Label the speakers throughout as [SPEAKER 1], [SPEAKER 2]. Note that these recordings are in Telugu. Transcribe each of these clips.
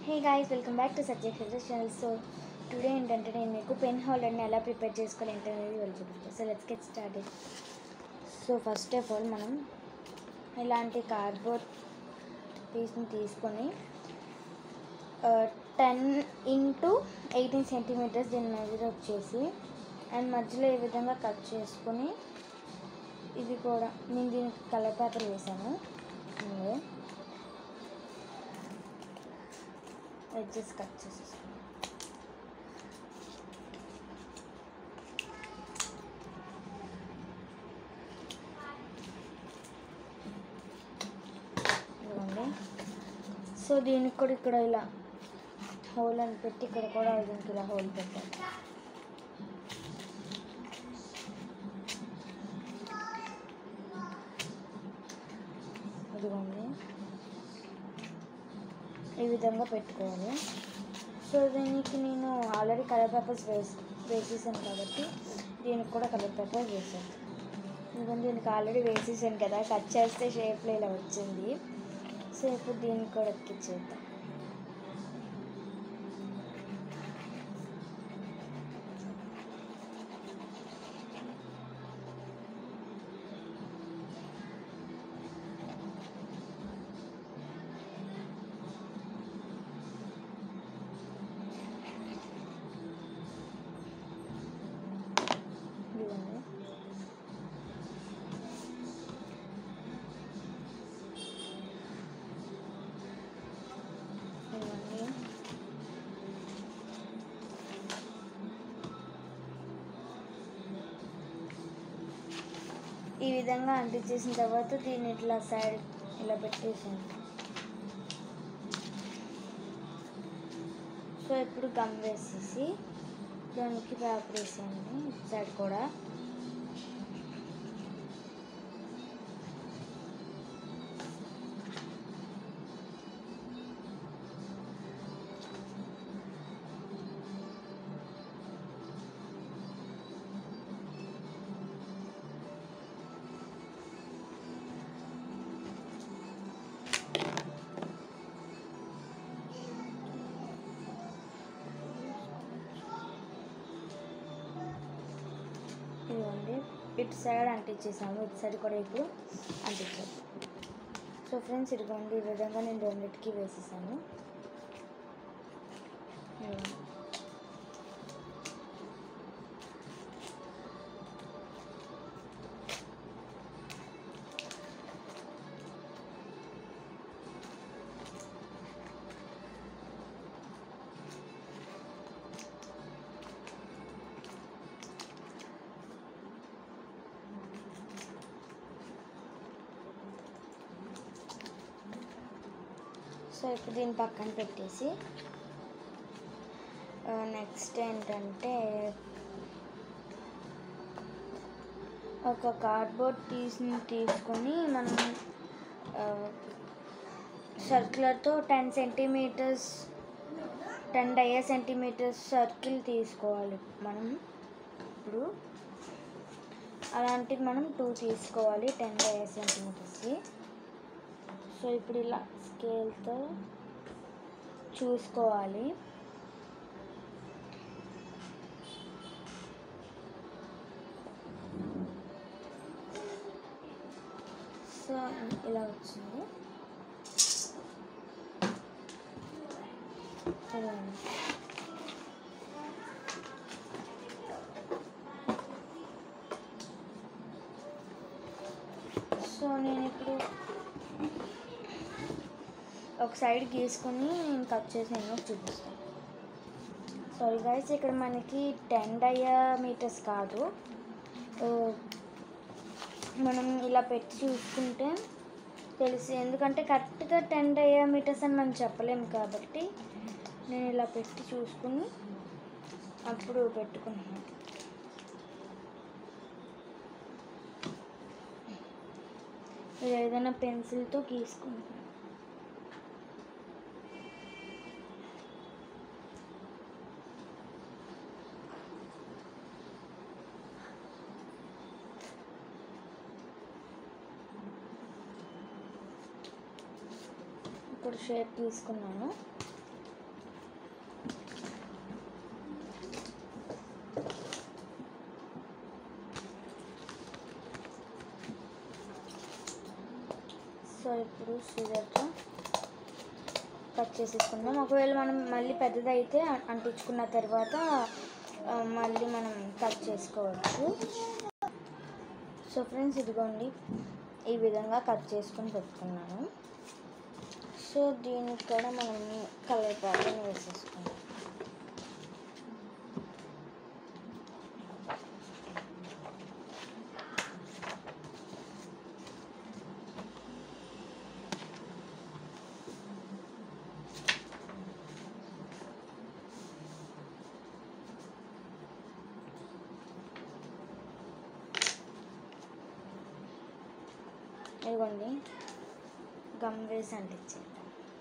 [SPEAKER 1] Hey guys welcome back to subject fixers channel so today ఏంటంటే నేను మీకు పెన్ హోల్డర్ని ఎలా ప్రిపేర్ చేసుకోవాలి ఏంటనేది వెళ్ళిపోతుంది so let's get started so first of all మనం ఇలాంటి కార్డ్బోర్డ్ పీస్ని తీసుకొని టెన్ ఇంటూ ఎయిటీన్ సెంటీమీటర్స్ దీని మెజర్ వచ్చేసి అండ్ మధ్యలో ఈ విధంగా కట్ చేసుకొని ఇది కూడా నేను దీనికి కలర్ పేపర్ వేసాను ముందే ఎడ్జెస్ కట్ చేసేసుకున్నాను ఇదిగోండి సో దీనికి కూడా ఇక్కడ ఇలా హోల్ అని పెట్టి ఇక్కడ కూడా దీనికి ఇలా హోల్ పెట్టాలి ఇదిగోండి ఈ విధంగా పెట్టుకోవాలి సో దీనికి నేను ఆల్రెడీ కలర్ పేపర్స్ వేసి వేసేసాను కాబట్టి దీనికి కూడా కలర్ పేపర్ వేసాను ఎందుకంటే దీనికి ఆల్రెడీ వేసేసాను కదా కట్ చేస్తే షేప్లో ఇలా వచ్చింది సో ఇప్పుడు దీనికి కూడా ఎక్కిచ్చేద్దాం ఇదిగోండి ఇదిగోండి ఈ విధంగా అంటించేసిన తర్వాత దీన్ని ఇట్లా సైడ్ ఇలా పెట్టేసాను సో ఇప్పుడు గమ్ వేసేసి దానికి పేపర్ వేసాను ఇటు సైడ్ కూడా ఇదిగోండి ఇటు సైడ్ అంటించేసాము ఇటు సైడ్ కూడా ఇప్పుడు అంటించాము సో ఫ్రెండ్స్ ఇదిగోండి ఈ విధంగా నేను రెండింటికి వేసేసాను ఇదిగోండి. సో ఇప్పుడు దీన్ని పక్కన పెట్టేసి నెక్స్ట్ ఏంటంటే ఒక కార్డ్బోర్డ్ పీస్ని తీసుకొని మనం సర్క్యులర్తో ten centimetres ten dia centimetres circle తీసుకోవాలి మనం ఇప్పుడు అలాంటివి మనం టూ తీసుకోవాలి టెన్ డయా సెంటీమీటర్స్కి సో ఇప్పుడు ఇలా స్కేల్తో చూసుకోవాలి సో ఇలా వచ్చింది ఇదిగోండి. సో నేను ఇప్పుడు ఒక సైడ్ గీసుకొని నేను కట్ చేసి నేను చూపిస్తాను సారీ గైస్ ఇక్కడ మనకి టెన్ డయా మీటర్స్ కాదు ఆ, మనం ఇలా పెట్టి చూసుకుంటే తెలిసి ఎందుకంటే కరెక్ట్గా టెన్ డయా మీటర్స్ అని మనం చెప్పలేము కాబట్టి నేను ఇలా పెట్టి చూసుకుని అప్పుడు పెట్టుకుంటున్నాను ఇది ఏదైనా పెన్సిల్తో గీసుకుంటాను ఇప్పుడు షేప్ తీసుకున్నాను సో ఇప్పుడు సిజర్తో కట్ చేసేసుకుందాం ఒకవేళ మనం మళ్ళీ పెద్దదైతే అ- అంటించుకున్న తర్వాత ఆ, మళ్ళీ మనం కట్ చేసుకోవచ్చు సో ఫ్రెండ్స్ ఇదిగోండి ఈ విధంగా కట్ చేసుకొని పెట్టుకున్నాను సో దీనికి కూడా మనం కలర్ ప్యాటర్న్ వేసేసుకుందాం ఇదిగోండి గమ్ వేసి అంటించేద్దాం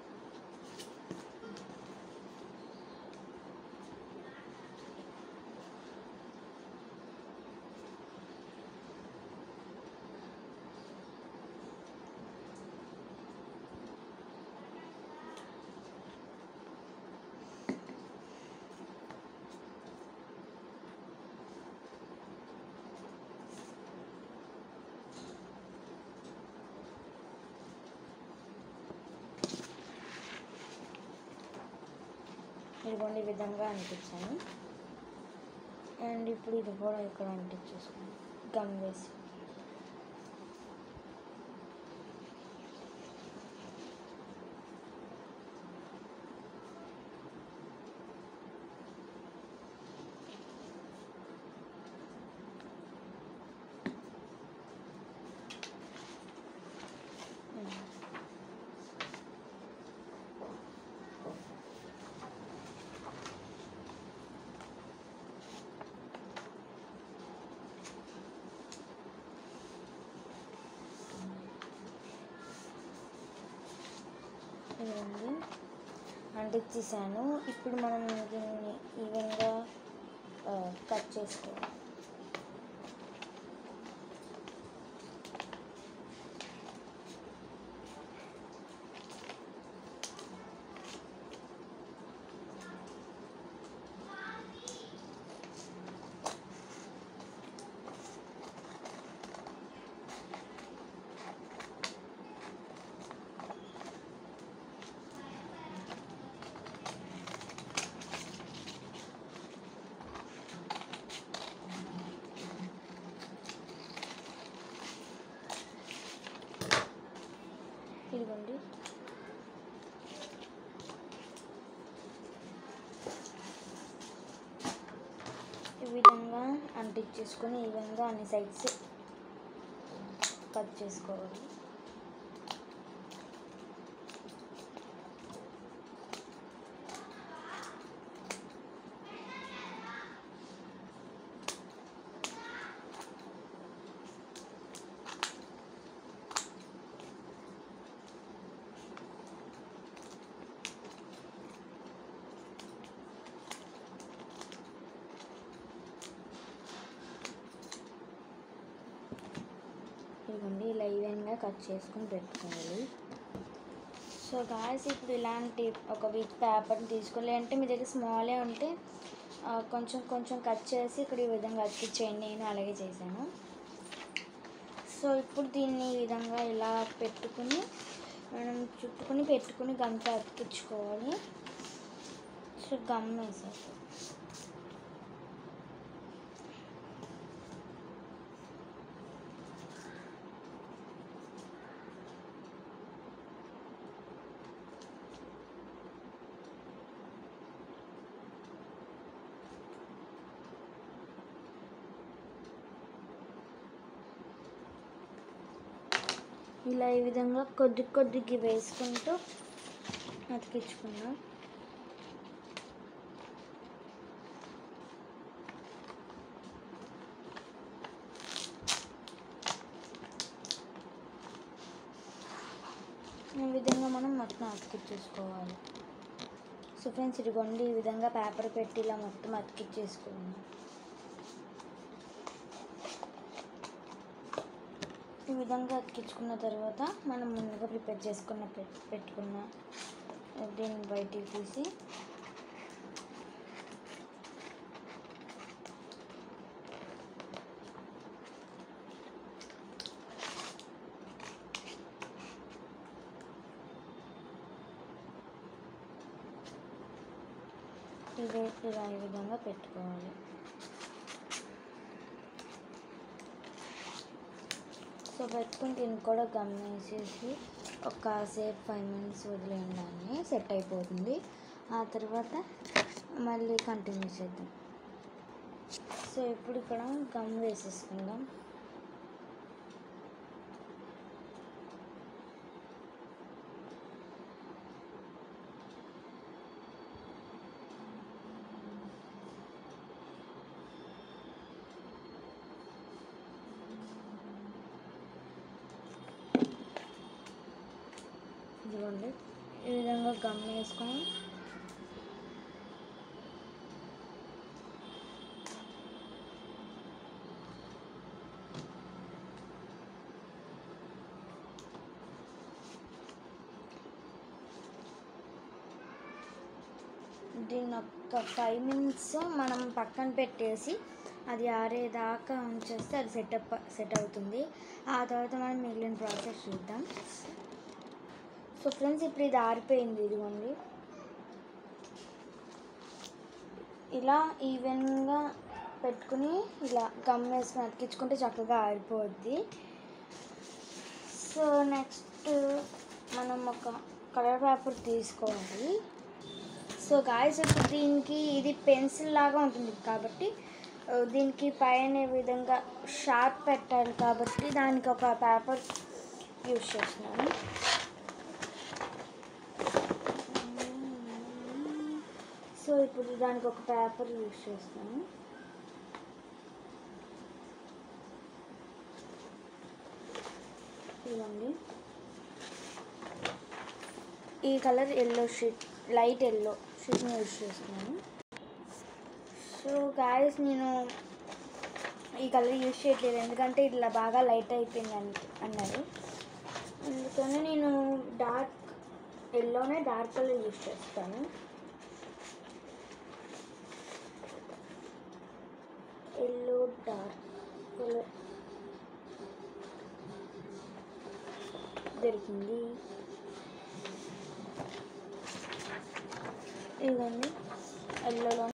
[SPEAKER 1] ఇదిగోండి ఈ విధంగా అంటించాను అండ్ ఇప్పుడు ఇది కూడా ఇక్కడ అంటించేసుకున్నాను గమ్ వేసి ఇదిగోండి అంటించేసాను ఇప్పుడు మనం దీన్ని ఈవెన్గా కట్ చేసుకోవాలి ఇదిగోండి ఈ విధంగా అంటించేసుకొని ఈ విధంగా అన్ని సైడ్స్ కట్ చేసుకోవాలి ఇదిగోండి ఇలా ఈవెన్గా కట్ చేసుకొని పెట్టుకోవాలి సో గాయస్ ఇప్పుడు ఇలాంటి ఒక వీక్ పేపర్ని తీసుకోవాలి అంటే మీ దగ్గర స్మాలే ఉంటే ఆ, కొంచెం కొంచెం కట్ చేసి ఇక్కడ ఈ విధంగా అతికిచ్చేయండి నేను అలాగే చేశాను సో ఇప్పుడు దీన్ని ఈ విధంగా ఇలా పెట్టుకుని మనం చుట్టుకుని పెట్టుకుని గమ్తో అతికించుకోవాలి సో గమ్ వేసేది ఇలా ఈ విధంగా కొద్ది కొద్దిగా వేసుకుంటూ అతికించుకున్నాం ఈ విధంగా మనం మొత్తం అతికించేసుకోవాలి సో ఫ్రెండ్స్ ఇదిగోండి ఈ విధంగా పేపర్ పెట్టి ఇలా మొత్తం అతికించేసుకున్నాం ఈ విధంగా అతికించుకున్న తర్వాత మనం ముందుగా ప్రిపేర్ చేసుకున్న పెట్- పెట్టుకున్న దీన్ని బయటికి తీసి ఇదే ఇలా ఈ విధంగా పెట్టుకోవాలి సో పెట్టుకుని దీన్ని కూడా గమనించేసి ఒక సేపు ఫైవ్ మినిట్స్ వదిలేయండి దాన్ని సెట్ అయిపోతుంది ఆ తర్వాత మళ్ళీ కంటిన్యూ చేద్దాం సో ఇప్పుడు ఇక్కడ గమ్ వేసేసుకుందాం ఇదిగోండి ఈ విధంగా గమ్ వేసుకొని దీన్ని ఒక ఫైవ్ మినిట్స్ మనం పక్కన పెట్టేసి అది ఆరేదాకా ఉంచేస్తే అది సెటప్ సెట్ అవుతుంది ఆ తర్వాత మనం మిగిలిన ప్రాసెస్ చూద్దాం సో ఫ్రెండ్స్ ఇప్పుడు ఇది ఆరిపోయింది ఇదిగోండి ఇలా ఈవెన్గా పెట్టుకుని ఇలా గమ్ వేసుకుని అతికించుకుంటే చక్కగా ఆరిపోద్ది సో నెక్స్ట్ మనం ఒక కలర్ పేపర్ తీసుకోవాలి సో గాయస్ ఇప్పుడు దీనికి ఇది పెన్సిల్ లాగా ఉంటుంది కాబట్టి ఆ, దీనికి పైన ఈ విధంగా షార్ప్ పెట్టాలి కాబట్టి దానికి ఒక పేపర్ యూజ్ చేస్తున్నాను సో ఇప్పుడు దానికి ఒక పేపర్ యూజ్ చేస్తున్నాను ఇవ్వండి ఈ colour yellow sheet light yellow షీట్ని యూజ్ చేస్తున్నాను సో గాయస్ నేను ఈ కలర్ యూజ్ చేయట్లేదు ఎందుకంటే ఇట్లా బాగా లైట్ అయిపోయింది అని అన్నారు అందుకని నేను డార్క్ ఎల్లోనే డార్క్ కలర్ యూజ్ చేస్తాను ఎల్లో డార్క్ కలర్ దొరికింది ఇదిగోండి ఎల్లోలో